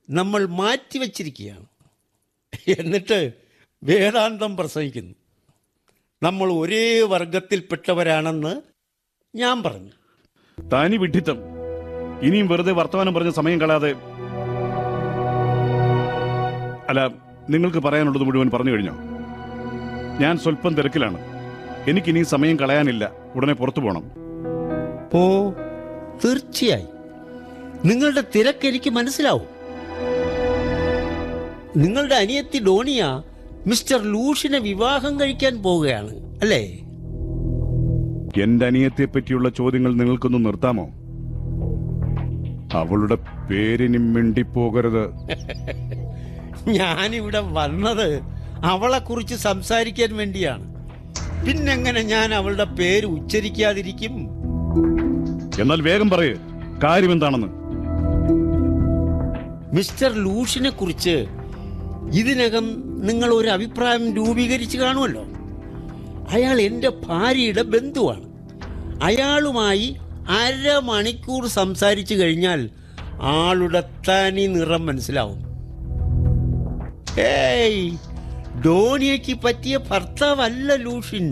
നമ്മൾ മാറ്റിവെച്ചിരിക്കുകയാണ് എന്നിട്ട് വേദാന്തം പ്രസംഗിക്കുന്നു നമ്മൾ ഒരേ വർഗത്തിൽപ്പെട്ടവരാണെന്ന് ഞാൻ പറഞ്ഞു തനി വിഡ്ഢിത്തം ഇനിയും വെറുതെ വർത്തമാനം പറഞ്ഞ സമയം കളയാതെ അല്ല നിങ്ങൾക്ക് പറയാനുള്ളത് മുഴുവൻ പറഞ്ഞു കഴിഞ്ഞോ ഞാൻ സ്വല്പം തിരക്കിലാണ് എനിക്കിനി സമയം കളയാനില്ല ഉടനെ പുറത്തു പോകണം ഓ തീർച്ചയായും നിങ്ങളുടെ തിരക്ക് എനിക്ക് മനസ്സിലാവും നിങ്ങളുടെ അനിയത്തി ഡോണിയ മിസ്റ്റർ ലൂഷിനെ വിവാഹം കഴിക്കാൻ പോവുകയാണ് അല്ലേ എന്റെ അനിയത്തെ പറ്റിയുള്ള ചോദ്യങ്ങൾ നിങ്ങൾക്കൊന്ന് നിർത്താമോ അവളുടെ പേരിനി മിണ്ടിപ്പോകരുത് ഞാനിവിടെ വന്നത് അവളെക്കുറിച്ച് സംസാരിക്കാൻ വേണ്ടിയാണ് പിന്നെങ്ങനെ ഞാൻ അവളുടെ പേര് ഉച്ചരിക്കാതിരിക്കും എന്നാൽ വേഗം പറയേ കാര്യം എന്താണെന്ന് മിസ്റ്റർ ലൂഷിനെ കുറിച്ച് ഇതിനകം നിങ്ങൾ ഒരു അഭിപ്രായം രൂപീകരിച്ച് കാണുമല്ലോ അയാൾ എൻ്റെ ഭാര്യയുടെ ബന്ധുവാണ് അയാളുമായി അരമണിക്കൂർ സംസാരിച്ചു കഴിഞ്ഞാൽ ആളുടെ തനി നിറം മനസ്സിലാവും ഏയ് ഡോണിയയ്ക്ക് പറ്റിയ ഭർത്താവല്ല ലൂഷിൻ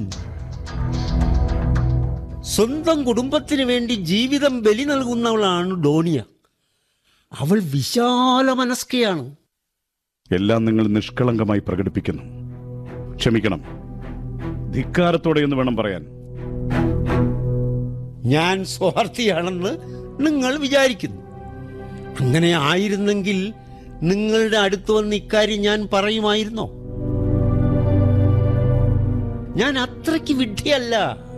സ്വന്തം കുടുംബത്തിന് വേണ്ടി ജീവിതം ബലി നൽകുന്നവളാണ് ഡോണിയ അവൾ വിശാല മനസ്കയാണ് എല്ലാം നിങ്ങൾ നിഷ്കളങ്കമായി പ്രകടിപ്പിക്കുന്നു ക്ഷമിക്കണം ധിക്കാരത്തോടെ എന്ന് വേണം പറയാൻ ഞാൻ സ്വാർത്ഥിയാണെന്ന് നിങ്ങൾ വിചാരിക്കുന്നു അങ്ങനെ ആയിരുന്നെങ്കിൽ നിങ്ങളുടെ അടുത്ത് വന്ന് ഇക്കാര്യം ഞാൻ പറയുമായിരുന്നോ ഞാൻ അത്രയ്ക്ക് വിഡ്ഢിയല്ല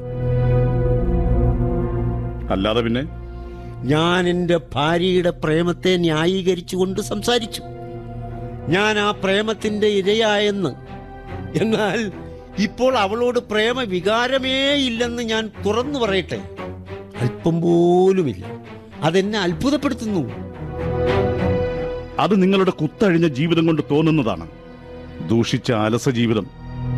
അല്ലാതെ പിന്നെ ഞാൻ എൻ്റെ ഭാര്യയുടെ പ്രേമത്തെ ന്യായീകരിച്ചുകൊണ്ട് സംസാരിച്ചു ഞാൻ ആ പ്രേമത്തിന്റെ ഇരയായെന്ന് എന്നാൽ ഇപ്പോൾ അവളോട് പ്രേമ വികാരമേ ഇല്ലെന്ന് ഞാൻ തുറന്നു പറയട്ടെ അല്പം പോലുമില്ല അതെന്നെ അത്ഭുതപ്പെടുത്തുന്നു അത് നിങ്ങളുടെ കുത്തഴിഞ്ഞ ജീവിതം കൊണ്ട് തോന്നുന്നതാണ് ദൂഷിച്ച അലസ ജീവിതം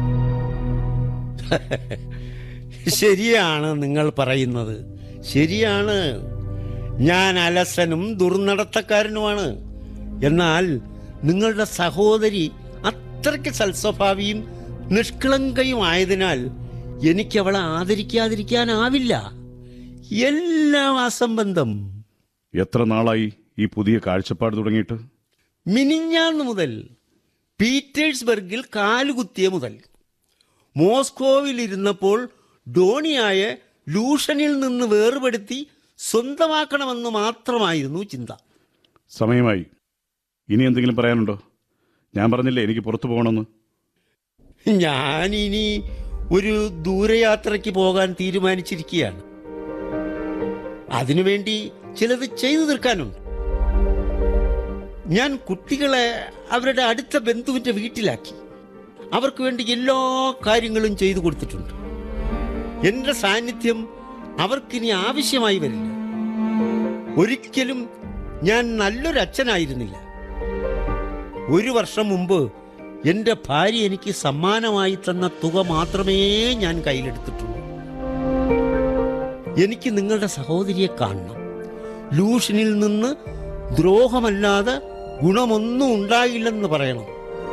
ശരിയാണ് നിങ്ങൾ പറയുന്നത് ശരിയാണ് ഞാൻ അലസനും ദുർനടത്തക്കാരനുമാണ് എന്നാൽ നിങ്ങളുടെ സഹോദരി അത്രയ്ക്ക് സൽസ്വഭാവിയും നിഷ്കളങ്കയും ആയതിനാൽ എനിക്ക് അവളെ ആദരിക്കാതിരിക്കാനാവില്ല എല്ലാം അസംബന്ധം എത്ര നാളായി ഈ പുതിയ കാഴ്ചപ്പാട് തുടങ്ങിയിട്ട് മിനിഞ്ഞാന്ന് മുതൽ പീറ്റേഴ്സ്ബർഗിൽ കാലുകുത്തിയ മുതൽ മോസ്കോവിൽ ഇരുന്നപ്പോൾ ഡോണിയായ ലൂഷനിൽ നിന്ന് വേർപെടുത്തി സ്വന്തമാക്കണമെന്ന് മാത്രമായിരുന്നു ചിന്ത സമയമായി ഇനി എന്തെങ്കിലും പറയാനുണ്ടോ ഞാൻ പറഞ്ഞില്ലേ എനിക്ക് പുറത്തു പോകണമെന്ന് ഞാനിനി ഒരു ദൂരയാത്രയ്ക്ക് പോകാൻ തീരുമാനിച്ചിരിക്കുകയാണ് അതിനുവേണ്ടി ചിലത് ചെയ്തു തീർക്കാനുണ്ട് ഞാൻ കുട്ടികളെ അവരുടെ അടുത്ത ബന്ധുവിന്റെ വീട്ടിലാക്കി അവർക്ക് വേണ്ടി എല്ലാ കാര്യങ്ങളും ചെയ്തു കൊടുത്തിട്ടുണ്ട് എന്റെ സാന്നിധ്യം അവർക്കിനി ആവശ്യമായി വരില്ല ഒരിക്കലും ഞാൻ നല്ലൊരു അച്ഛനായിരുന്നില്ല ഒരു വർഷം മുമ്പ് എന്റെ ഭാര്യ എനിക്ക് സമ്മാനമായി തന്ന തുക മാത്രമേ ഞാൻ കയ്യിലെടുത്തിട്ടുള്ളൂ എനിക്ക് നിങ്ങളുടെ സഹോദരിയെ കാണണം ലൂഷനിൽ നിന്ന് ദ്രോഹമല്ലാതെ ഗുണമൊന്നും ഉണ്ടായില്ലെന്ന് പറയണം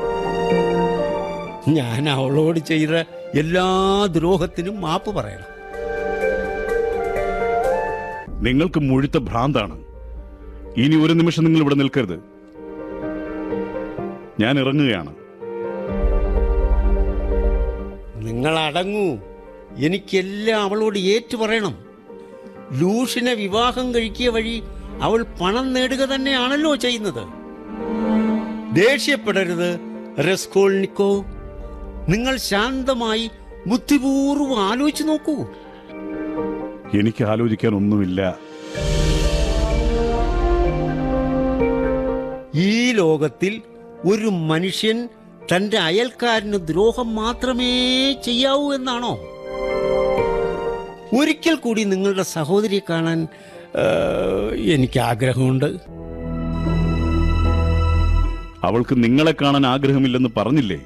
ഞാൻ അവളോട് ചെയ്ത എല്ലാ ദ്രോഹത്തിനും മാപ്പ് പറയണം നിങ്ങൾക്ക് മുഴുത്ത ഭ്രാന്താണ് ഇനി ഒരു നിമിഷം നിങ്ങൾ ഇവിടെ നിൽക്കരുത് ഞാൻ ഇറങ്ങുകയാണ് നിങ്ങൾ അടങ്ങൂ എനിക്കെല്ലാം അവളോട് ഏറ്റു പറയണം ലൂഷിനെ വിവാഹം കഴിക്കിയ വഴി അവൾ പണം നേടുക തന്നെയാണല്ലോ ചെയ്യുന്നത് ദേഷ്യപ്പെടരുത് റെസ്കോൾനിക്കോ നിങ്ങൾ ശാന്തമായി ബുദ്ധിപൂർവ്വം ആലോചിച്ചു നോക്കൂ എനിക്ക് ആലോചിക്കാൻ ഒന്നുമില്ല ഈ ലോകത്തിൽ ഒരു മനുഷ്യൻ തന്റെ അയൽക്കാരന് ദ്രോഹം മാത്രമേ ചെയ്യാവൂ എന്നാണോ ഒരിക്കൽ കൂടി നിങ്ങളുടെ സഹോദരിയെ കാണാൻ ആ, എനിക്ക് ആഗ്രഹമുണ്ട് അവൾക്ക് നിങ്ങളെ കാണാൻ ആഗ്രഹമില്ലെന്ന് പറഞ്ഞില്ലേ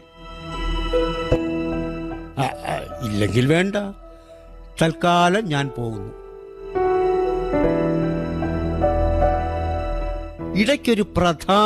ആ, ആ, ഇല്ലെങ്കിൽ വേണ്ട തൽക്കാലം ഞാൻ പോകുന്നു ഇടയ്ക്കൊരു പ്രധാന